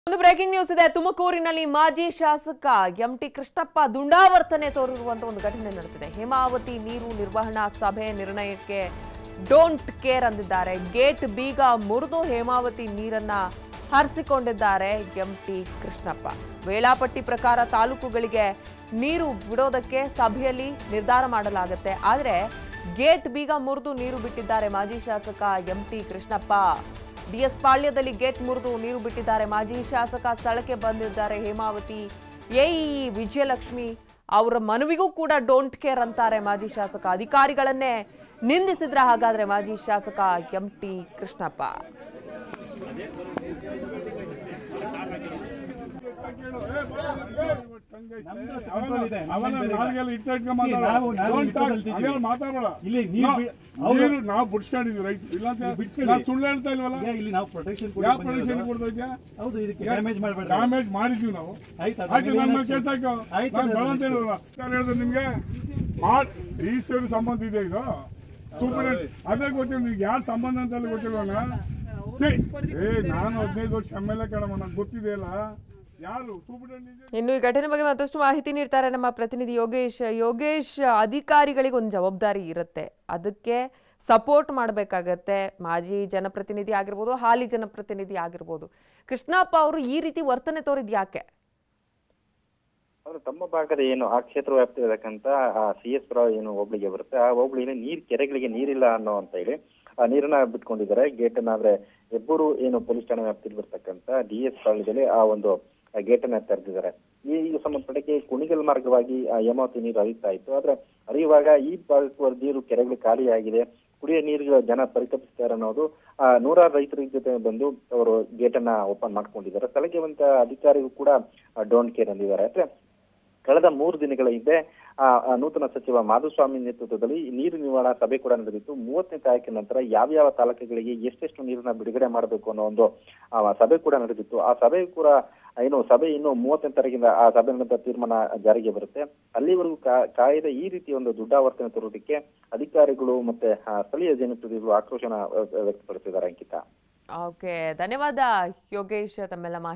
ಒಂದು breaking news ಇದೆ ತುಮಕೂರಿನಲ್ಲಿ ಮಾಜಿ ಶಾಸಕ ಎಂ ಟಿ ಕೃಷ್ಣಪ್ಪ ದುಂಡಾವರ್ತನೆ ತೋರಿರುವಂತ ಒಂದು ಘಟನೆ ನಡೆದಿದೆ ಹೇಮಾವತಿ ನೀರು ನಿರ್ವಹಣಾ ಸಭೆ ನಿರ್ಣಯಕ್ಕೆ ಡೋಂಟ್ ಕೇರ್ ಅಂದಿದ್ದಾರೆ ಗೇಟ್ ಬೀಗ ಮುರಿದು ಹೇಮಾವತಿ ನೀರನ್ನ ಹರಿಸಿಕೊಂಡಿದ್ದಾರೆ ಎಂ ಟಿ ಕೃಷ್ಣಪ್ಪ ವೇಳಾಪಟ್ಟಿ ಪ್ರಕಾರ ತಾಲೂಕುಗಳಿಗೆ ನೀರು ಬಿಡೋದಕ್ಕೆ ಸಭೆಯಲ್ಲಿ ನಿರ್ಧಾರ ಮಾಡಲಾಗುತ್ತೆ ಆದರೆ ಗೇಟ್ ಬೀಗ ಮುರಿದು ನೀರು ಬಿಟ್ಟಿದ್ದಾರೆ ಮಾಜಿ ಶಾಸಕ ಎಂ ಟಿ ಕೃಷ್ಣಪ್ಪ ಡಿಎಸ್ ಪಾಳ್ಯದಲ್ಲಿ ಗೇಟ್ ಮುರಿದು ನೀರು ಬಿಟ್ಟಿದ್ದಾರೆ ಮಾಜಿ ಶಾಸಕ ಸ್ಥಳಕ್ಕೆ ಬಂದಿದ್ದಾರೆ ಹೇಮಾವತಿ ಎಇಇ ವಿಜಯಲಕ್ಷ್ಮಿ ಅವರ ಮನವಿಗೂ ಕೂಡ ಡೋಂಟ್ ಕೇರ್ ಅಂತಾರೆ ಮಾಜಿ ಶಾಸಕ ಅಧಿಕಾರಿಗಳನ್ನೇ ನಿಂದಿಸಿದ್ರ ಹಾಗಾದ್ರೆ ಮಾಜಿ ಶಾಸಕ ಎಂ ಟಿ ಕೃಷ್ಣಪ್ಪ ಅವನ ನಾಲ್ಗೆಲ್ಲ ಇಟ್ಟು ಇಟ್ಕೊಂಡ್ ಇಲ್ಲಿ ಮಾತಾಡೋ. ನಾವು- ನಾವು Don't talk. ಇಟ್ಕೊಳ್ತೀವಿ. ಹಂಗೆಲ್ಲ ಮಾತಾಡಬೇಡ. ಇಲ್ಲಿ ನೀರು ನಾವು- ಬಿ- ಅವ್ರು- ನೀರು ನಾವು ಬಿಡ್ಸ್ಕೊಂಡಿದೀವಿ ರೈತ ಇಲ್ಲ ಅಂತ ಬಿಡ್ಸ್ಕೊಳ್ಳಿ. ನಾವು ಸುಳ್ಳು ಹೇಳ್ತಾ ಇಲ್ವಲ್ಲ ಈಗ ಇಲ್ಲಿ ನಾವು ಪ್ರೊಟೆಕ್ಷನ್ ಯಾವ ಪ್ರೊಡಕ್ಷನ್ ಕೊಡ್ತಾ ಇದ್ಯಾ ಹೌದು ಇದಕ್ಕೆ ಡ್ಯಾಮೇಜ್ ಮಾಡಬೇಡ ಡ್ಯಾಮೇಜ್ ಮಾಡಿದ್ವಿ ನಾವು ಆಯ್ತು, ಅದು ಆಯ್ತು ನನ್ನ ಮೇಲೆ ಏನಾಗ್ತದೆ? ಕೇಸ್ ಹಾಕು ಆಯ್ತು, ನಾನು ಅದು ಬೇಡ ಅಂತ ಹೇಳಿಲ್ವಲ್ಲ ನಾನು ಹೇಳಿದ್ರೆ ನಿಮ್ಗೆ ಮಾಡ್ ಈ ಸೇರಿ ಸಂಬಂಧ ಇದೆ ಇದು ಸೂಪರ್ ಅದೇ ಗೊತ್ತಿಲ್ಲ ನಿಮ್ಗೆ ಯಾರು ಸಂಬಂಧ ಅಂತ ಗೊತ್ತಿಲ್ವಣ್ಣ ಸೇ ಏ ನಾನು ಹದಿನೈದು ವರ್ಷ ಎಮ್ ಎಲ್ ಎ ಕಣಮ್ಮ ನಂಗೆ ಗೊತ್ತಿದೆಯಲ್ಲ ಯಾರು ಸೂಪರಿಂಟೆಂಡೆಂಟ್ ಇನ್ನು ಈ ಘಟನೆ ಬಗ್ಗೆ ಮತ್ತಷ್ಟು ಮಾಹಿತಿ ನೀಡ್ತಾರೆ ನಮ್ಮ ಪ್ರತಿನಿಧಿ ಯೋಗೇಶ್ ಯೋಗೇಶ್ ಅಧಿಕಾರಿಗಳಿಗೆ ಒಂದು ಜವಾಬ್ದಾರಿ ಇರುತ್ತೆ ಅದಕ್ಕೆ ಸಪೋರ್ಟ್ ಮಾಡಬೇಕಾಗತ್ತೆ ಮಾಜಿ ಜನಪ್ರತಿನಿಧಿ ಆಗಿರ್ಬೋದು ಹಾಲಿ ಜನಪ್ರತಿನಿಧಿ ಆಗಿರ್ಬೋದು ಕೃಷ್ಣಪ್ಪ ಅವರು ಈ ರೀತಿ ವರ್ತನೆ ತೋರಿದ್ ಯಾಕೆ ಅವರು ತಮ್ಮ ಭಾಗದ ಏನು ಆ ಕ್ಷೇತ್ರ ವ್ಯಾಪ್ತಿ ಇರತಕ್ಕಂತ ಆ ಸಿ ಎಸ್ ಪುರ ಏನು ಹೋಬಳಿಗೆ ಬರುತ್ತೆ ಆ ಹೋಬಳಿಯಲ್ಲಿ ನೀರ್ ಕೆರೆಗಳಿಗೆ ನೀರಿಲ್ಲ ಅನ್ನೋ ಅಂತ ಹೇಳಿ ಆ ನೀರನ್ನ ಬಿಟ್ಕೊಂಡಿದ್ದಾರೆ ಗೇಟ್ ಅನ್ನ ಅಂದ್ರೆ ಹೆಬ್ಬೂರು ಏನು ಪೊಲೀಸ್ ಠಾಣೆ ವ್ಯಾಪ್ತಿಯಲ್ಲಿ ಬರ್ತಕ್ಕಂತ ಡಿ ಎಸ್ ಕಾಲೇಜಲ್ಲಿ ಆ ಒಂದು ಗೇಟ್ ಅನ್ನ ತೆರೆದಿದ್ದಾರೆ ಈ ಈಗ ಸಂಬಂಧಪಟ್ಟಕ್ಕೆ ಕುಣಿಗಲ್ ಮಾರ್ಗವಾಗಿ ಆ ಹೇಮಾವತಿ ನೀರು ಹರಿತಾ ಇತ್ತು ಆದ್ರೆ ಹರಿಯುವಾಗ ಈ ಭಾಗಕ್ಕೆ ನೀರು ಕೆರೆಗಳು ಖಾಲಿಯಾಗಿದೆ ಕುಡಿಯೋ ನೀರಿಗೆ ಜನ ಪರಿತಪಿಸ್ತಾರೆ ಅನ್ನೋದು ಆ ನೂರಾರು ರೈತರ ಜೊತೆ ಬಂದು ಅವರು ಗೇಟ್ ಅನ್ನ ಓಪನ್ ಮಾಡ್ಕೊಂಡಿದ್ದಾರೆ ಸ್ಥಳಕ್ಕೆ ಬಂದ ಅಧಿಕಾರಿಗಳು ಕೂಡ ಡೋಂಟ್ ಕೇರ್ ಅಂದಿದ್ದಾರೆ ಅಂದ್ರೆ ಕಳೆದ ಮೂರು ದಿನಗಳ ಹಿಂದೆ ಆ, ಆ ನೂತನ ಸಚಿವ ಮಾಧುಸ್ವಾಮಿ ನೇತೃತ್ವದಲ್ಲಿ ಈ ನೀರು ನಿರ್ವಹಣಾ ಸಭೆ ಕೂಡ ನಡೆದಿತ್ತು ಮೂವತ್ತನೇ ತಾರೀಕಿನ ನಂತರ ಯಾವ್ಯಾವ ತಾಲೂಕುಗಳಿಗೆ ಎಷ್ಟೆಷ್ಟು ನೀರನ್ನ ಬಿಡುಗಡೆ ಮಾಡಬೇಕು ಅನ್ನೋ ಒಂದು ಆ, ಸಭೆ ಕೂಡ ನಡೆದಿತ್ತು ಆ ಸಭೆ ಕೂಡ ಏನು ಸಭೆ ಇನ್ನು ಮೂವತ್ತನೇ ತಾರೀಕಿಂದ ಆ ಸಭೆ ನಂತರ ತೀರ್ಮಾನ ಜಾರಿಗೆ ಬರುತ್ತೆ ಅಲ್ಲಿವರೆಗೂ ಕಾ- ಕಾಯ್ದೆ ಈ ರೀತಿ ಒಂದು ದುಡ್ಡಾವರ್ತನೆ ತರೋದಕ್ಕೆ ಅಧಿಕಾರಿಗಳು ಮತ್ತೆ ಆ, ಸ್ಥಳೀಯ ಜನಪ್ರತಿನಿಧಿಗಳು ಆಕ್ರೋಶನ ವ್ಯ- ವ್ಯಕ್ತಪಡಿಸಿದ್ದಾರೆ ಅಂಕಿತಾ ಓಕೆ ಧನ್ಯವಾದ ಯೋಗೇಶ್ ತಮ್ಮೆಲ್ಲ ಮಾಹಿತಿ